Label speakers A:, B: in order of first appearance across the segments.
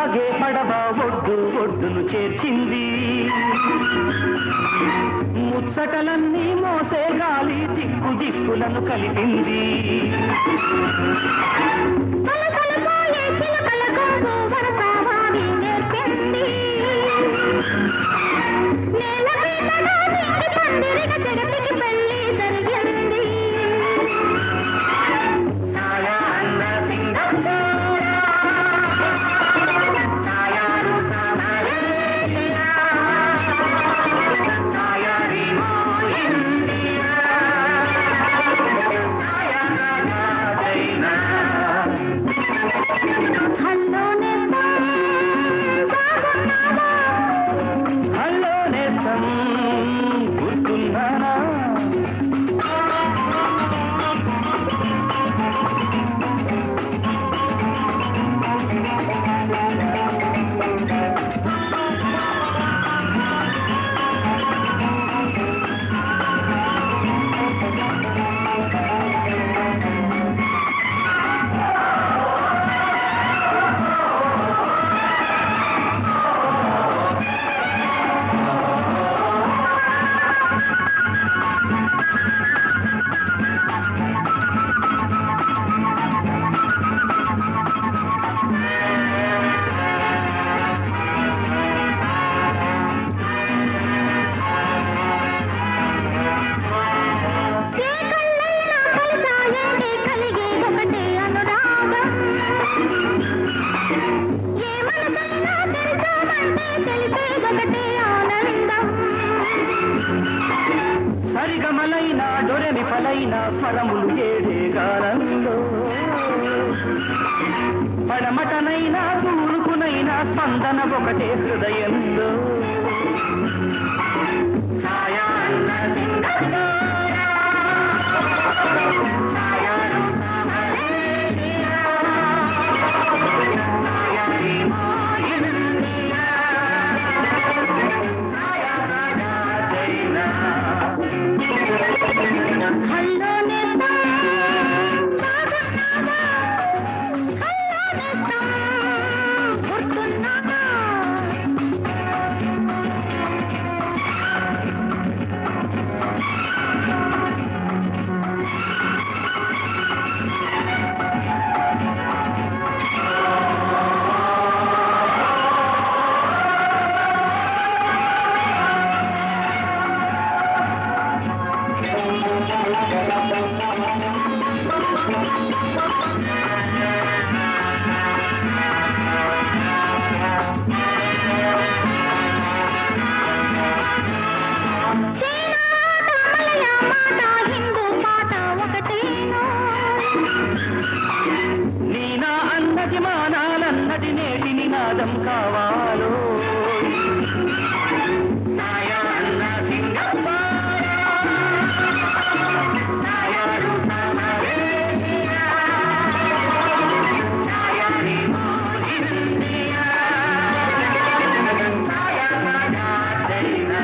A: సాగే పడవ ఒడ్డు ఒడ్డును చేర్చింది ముచ్చటలన్నీ మోసే గాలి దిక్కు దిక్కులను కలిపింది
B: కలకలపోయే చిలకల గొంతు వరసావాడి నేర్పింది. నేల మీదగా నిండి పందిరిగ జగతికి పెళ్లి జరిగింది. హల్లో నేస్తం, బాగున్నావా?
A: హలో నేస్తం గుర్తున్నానా
B: ఏ కళ్ళైనా కలిసాయంటే కలిగే ఒకటే అనురాగం. ఏ మనసైనా తెరిచామంటే తెలిసేదొకటే ఆనందం.
A: సరిగమలైన డొరెమి ఫలైన స్వరములు ఏడే గానంలో పడమటనైనా తూర్పునైనా స్పందన ఒకటే హృదయంలో సాయాన్న సింగపూరా, సాయాను సమరేషియా, సాయాని మోయిందియా, సాయారాజా చైనా.
B: హల్లో నేస్తం, బాగున్నావా? హల్లో నేస్తం, గుర్తున్నావా? చీనా మాట, మలయ మాట, హిందూ పాట ఒకటేనో.
A: నీనా అన్నది మానాలన్నది నేటి నినాదం కావాలో సాయాన్న సింగపూరా, సాయారు సమరేషియా, సాయాని మోయిందియా, సాయారాజా చైనా.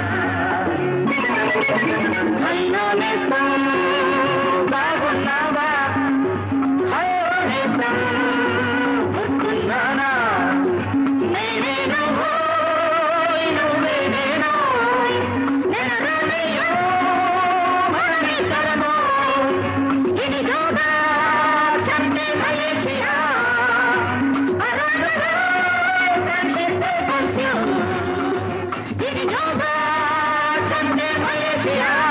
A: హల్లో నేస్తం, బాగున్నావా హలో నేస్తం, గుర్తున్నానా? నేనే నువ్వోయ్, నువ్వే నేనోయ్, నెలరానియో, మరణితరమోయ్, ఇదిగోగా చంటే మలేషియా, అరగరా కనిపిస్తే కొంచెం, ఇదిగోగా చంటే మలేషియా